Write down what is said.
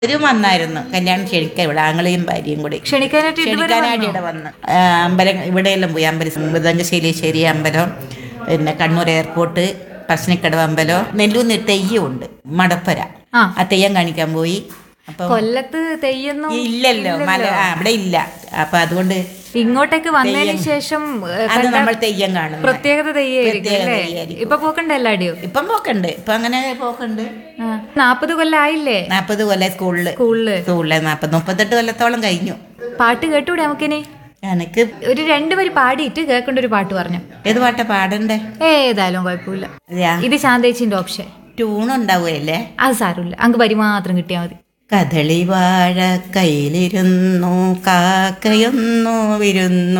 ഒരു വന്നായിരുന്നു കല്യാണം ക്ഷണിക്കാൻ ഇവിടെ ആങ്ങളെയും ഭാര്യയും കൂടി ക്ഷണിക്കാനായിട്ട് ഇതുവരെ ക്ഷണിക്കാനായിട്ട് ഇവിടെ വന്ന് ആ, അമ്പലം ഇവിടെയെല്ലാം പോയി അമ്പലം മൃദംഗശൈലേശ്വരി അമ്പലം പിന്നെ കണ്ണൂർ എയർപോർട്ട് പശ്ചിനിക്കടവ് അമ്പലം നെല്ലൂന്ന് തെയ്യം ഉണ്ട് മടപ്പര ആ. ആ തെയ്യം കാണിക്കാൻ പോയി അപ്പൊ കൊല്ലത്ത് തെയ്യൊന്നും ഇല്ലല്ലോ മല ആ, അവിടെ ഇല്ല അപ്പൊ അതുകൊണ്ട് ഇങ്ങോട്ടേക്ക് വന്നതിന് ശേഷം ഏ, അത് കണ്ട നമ്മൾ തെയ്യം കാണും പ്രത്യേകത തെയ്യായിരിക്കും പ്രത്യേക അല്ലേ തെയ്യായിരിക്കും. ഇപ്പൊ പോക്കണ്ട എല്ലാടിയോ ഇപ്പം പോക്കുണ്ട് ഇപ്പൊ അങ്ങനെ പോക്കുണ്ട് നാപ്പത് കൊല്ലായില്ലേ നാപ്പത് കൊല്ലം സ്കൂളില് സ്കൂളില് സ്കൂളില് നാപ്പത് മുപ്പത്തെട്ട് കൊല്ലത്തോളം കഴിഞ്ഞു പാട്ട് കേട്ടൂടെ നമുക്കിനി എനിക്ക് ഒരു രണ്ടുപേര് പാടിയിട്ട് കേൾക്കേണ്ട ഒരു പാട്ട് പറഞ്ഞു ഏത് പാട്ടാ പാടണ്ടേ ഏതായാലും കുഴപ്പമില്ല അതെയാ ഇത് ശാന്തേച്ചിന്റെ ഓപ്ഷൻ ട്യൂണുണ്ടാവുകയല്ലേ അത് സാരമില്ല അങ്ങ് വരി മാത്രം കിട്ടിയാൽ മതി കദളി വാഴ കയ്യിലിരുന്നു കാക്കയൊന്നു വിരുന്നു